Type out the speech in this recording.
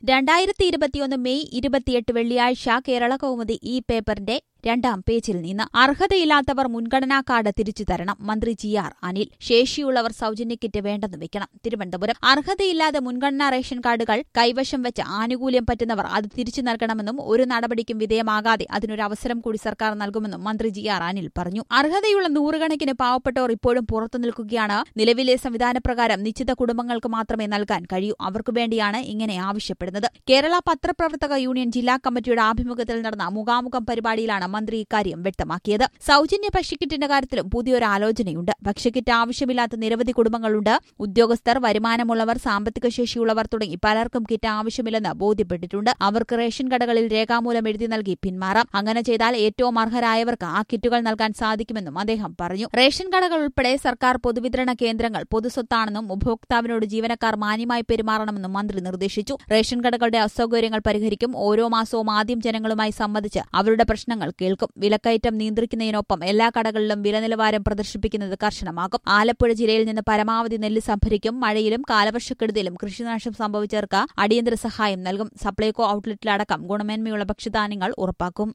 രണ്ടായിരത്തി ഇരുപത്തിയൊന്ന് മെയ് ഇരുപത്തിയെട്ട് വെള്ളിയാഴ്ച കേരള കൗമുദി ഈ പേപ്പറിന്റെ രണ്ടാം പേജിൽ നിന്ന് അർഹതയില്ലാത്തവർ മുൻഗണനാ കാർഡ് തിരിച്ചു തരണം മന്ത്രി ജി ആർ അനിൽ ശേഷിയുള്ളവർ സൗജന്യ കിറ്റ് വേണ്ടെന്ന് വെക്കണം തിരുവനന്തപുരം അർഹതയില്ലാതെ മുൻഗണനാ റേഷൻ കാർഡുകൾ കൈവശം വെച്ച് ആനുകൂല്യം പറ്റുന്നവർ അത് തിരിച്ചു നൽകണമെന്നും ഒരു നടപടിക്കും വിധേയമാകാതെ അതിനൊരു അവസരം കൂടി സർക്കാർ നൽകുമെന്നും മന്ത്രി ജി ആർ അനിൽ പറഞ്ഞു അർഹതയുള്ള നൂറുകണക്കിന് പാവപ്പെട്ടവർ ഇപ്പോഴും പുറത്തു നിൽക്കുകയാണ് നിലവിലെ സംവിധാനപ്രകാരം നിശ്ചിത കുടുംബങ്ങൾക്ക് മാത്രമേ നൽകാൻ കഴിയൂ അവർക്കു വേണ്ടിയാണ് ഇങ്ങനെ ആവശ്യപ്പെടുന്നത് കേരള പത്രപ്രവർത്തക യൂണിയൻ ജില്ലാ കമ്മിറ്റിയുടെ ആഭിമുഖ്യത്തിൽ നടന്ന മുഖാമുഖം പരിപാടിയിലാണ് മന്ത്രി ഇക്കാര്യം വ്യക്തമാക്കിയത് സൗജന്യ ഭക്ഷ്യക്കിറ്റിന്റെ കാര്യത്തിലും പുതിയൊരു ആലോചനയുണ്ട് ഭക്ഷ്യക്കിറ്റ് ആവശ്യമില്ലാത്ത നിരവധി കുടുംബങ്ങളുണ്ട് ഉദ്യോഗസ്ഥർ വരുമാനമുള്ളവർ സാമ്പത്തിക ശേഷിയുള്ളവർ തുടങ്ങി പലർക്കും കിറ്റ് ആവശ്യമില്ലെന്ന് ബോധ്യപ്പെട്ടിട്ടുണ്ട് അവർക്ക് റേഷൻ കടകളിൽ രേഖാമൂലം എഴുതി നൽകി പിന്മാറാം അങ്ങനെ ചെയ്താൽ ഏറ്റവും അർഹരായവർക്ക് ആ കിറ്റുകൾ നൽകാൻ സാധിക്കുമെന്നും അദ്ദേഹം പറഞ്ഞു റേഷൻ കടകൾ ഉൾപ്പെടെ സർക്കാർ പൊതുവിതരണ കേന്ദ്രങ്ങൾ പൊതുസ്വത്താണെന്നും ഉപഭോക്താവിനോട് ജീവനക്കാർ മാന്യമായി പെരുമാറണമെന്നും മന്ത്രി നിർദ്ദേശിച്ചു റേഷൻ കടകളുടെ അസൌകര്യങ്ങൾ പരിഹരിക്കും ഓരോ മാസവും ആദ്യം ജനങ്ങളുമായി സംബന്ധിച്ച് അവരുടെ പ്രശ്നങ്ങൾ കേൾക്കും വിലക്കയറ്റം നിയന്ത്രിക്കുന്നതിനൊപ്പം എല്ലാ കടകളിലും വില നിലവാരം പ്രദർശിപ്പിക്കുന്നത് കർശനമാകും ആലപ്പുഴ ജില്ലയിൽ നിന്ന് പരമാവധി നെല്ല് സംഭരിക്കും മഴയിലും കാലവർഷക്കെടുതിയിലും കൃഷിനാശം സംഭവിച്ചവർക്ക് അടിയന്തര സഹായം നൽകും സപ്ലൈകോ ഔട്ട്ലെറ്റിലടക്കം ഗുണമേന്മയുള്ള ഭക്ഷ്യധാന്യങ്ങൾ ഉറപ്പാക്കും